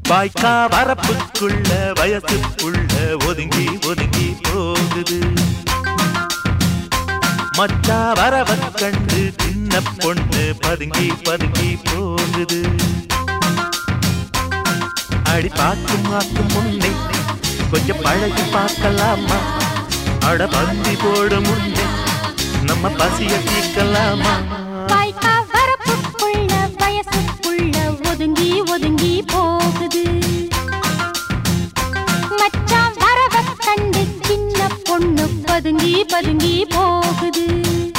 வாய்க்கா வரப்புக்குள்ள வயசுக்குள்ள ஒதுங்கி ஒதுங்கி போகுது மச்சா வரவ கண்டு சின்ன பொண்ணு பதுங்கி பதுங்கி போகுது அடி பார்க்கும் பார்க்கும் முன்னே கொஞ்சம் பழகி பார்க்கலாமா அட பந்தி போடும் முன்னே நம்ம பசிய தீர்க்கலாமா வாய்க்கா வரப்புக்குள்ள வயசுக்குள்ள ஒதுங்கி ஒதுங்கி போகுது மச்சான் வரவ கண்டு சின்ன பொண்ணு பதுங்கி பதுங்கி போகுது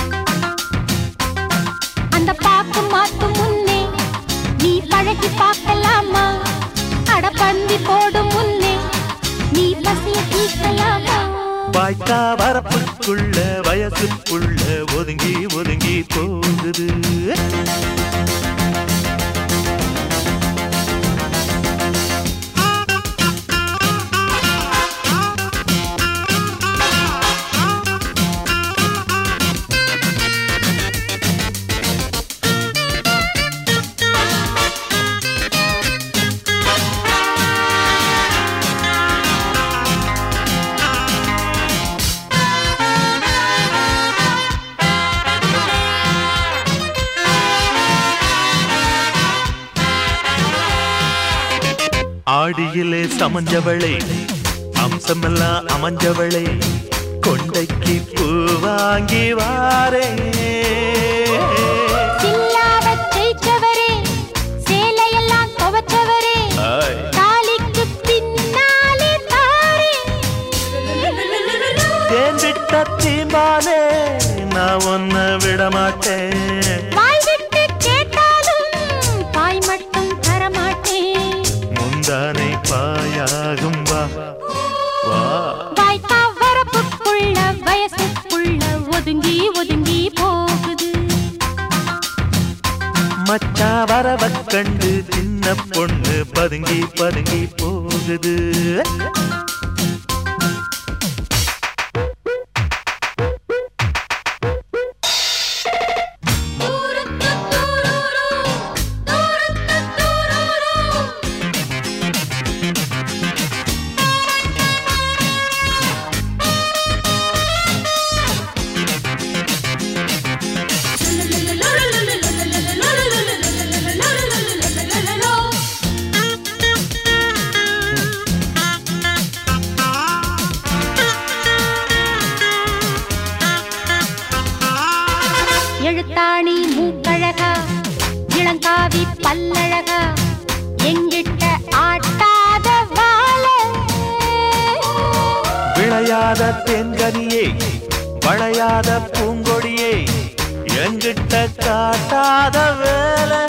அந்த பாக்கு மாத்து முன்னே நீ பழகி பார்க்கலாமா அட பந்தி போடும் முன்னே நீ பசிய தீர்க்கலாமா வாய்க்கா வரப்புக்குள்ள வயசுக்குள்ள ஒதுங்கி ஒதுங்கி போகுது ஆடியிலே சமஞ்சவளே அம்சமெல்லாம் அமைஞ்சவளே கொண்டைக்கு பூ வாங்கி வாரே சில்லாவச் ஜெயிச்சவரே, சேலையெல்லாம் துவைச்சவரே, ஆய். தாலிக்கு பின்னாலே தாரே. தேர்ந்திட்ட தீம்பானே நான் ஒன்ன விட மாட்டேன் வாய் விட்டு கேட்டாலும் தாய் மட்டும் தரமாட்டேன். முந்தானை பாயாகும் வா வா வாய்க்கா வரப்புக்குள்ள வயசுக்குள்ள ஒதுங்கி ஒதுங்கி போகுது மச்சா வரவ கண்டு சின்ன பொண்ணு பதுங்கி பதுங்கி போகுது எழுத்தாணி மூக்கழகா இளங்காவி பல்லழகா எங்கிட்ட ஆட்டாத வாழ விளையாத தென்கனியே வளையாத பூங்கொடியே எங்கிட்ட காட்டாத வேலை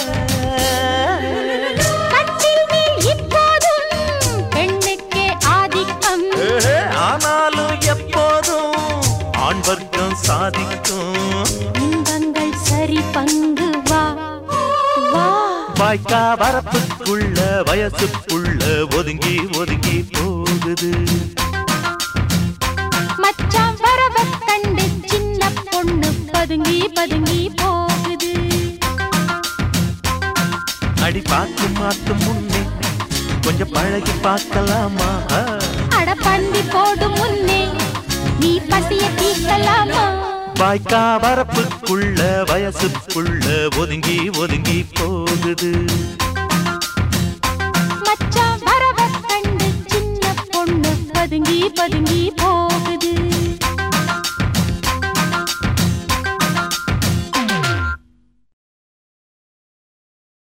கட்டில் மேல் இப்போதும் பெண்ணுக்கே ஆதிக்கம் ஏஹே, ஆனாலும் எப்போதும் ஆண் வர்க்கம் சாதிக்கும் இன்பங்கள் சரி பங்கு வா வா வாய்க்கா வரப்புக்குள்ள வயசுக்குள்ள ஒதுங்கி ஒதுங்கி போகுது மச்சான் வரவ கண்டு சின்ன பொண்ணு பதுங்கி பதுங்கி போகுது அடி பார்க்கும் மாத்தும் முன்னே கொஞ்சம் பழகி பார்க்கலாமா ஆ. அட பந்தி போடும் முன்னே நீ பசிய தீர்க்கலாமா வாய்க்கா வரப்புக்குள்ள வயசுக்குள்ள ஒதுங்கி ஒதுங்கி போகுது மச்சான் வரவ கண்டு சின்ன பொண்ணு பதுங்கி பதுங்கி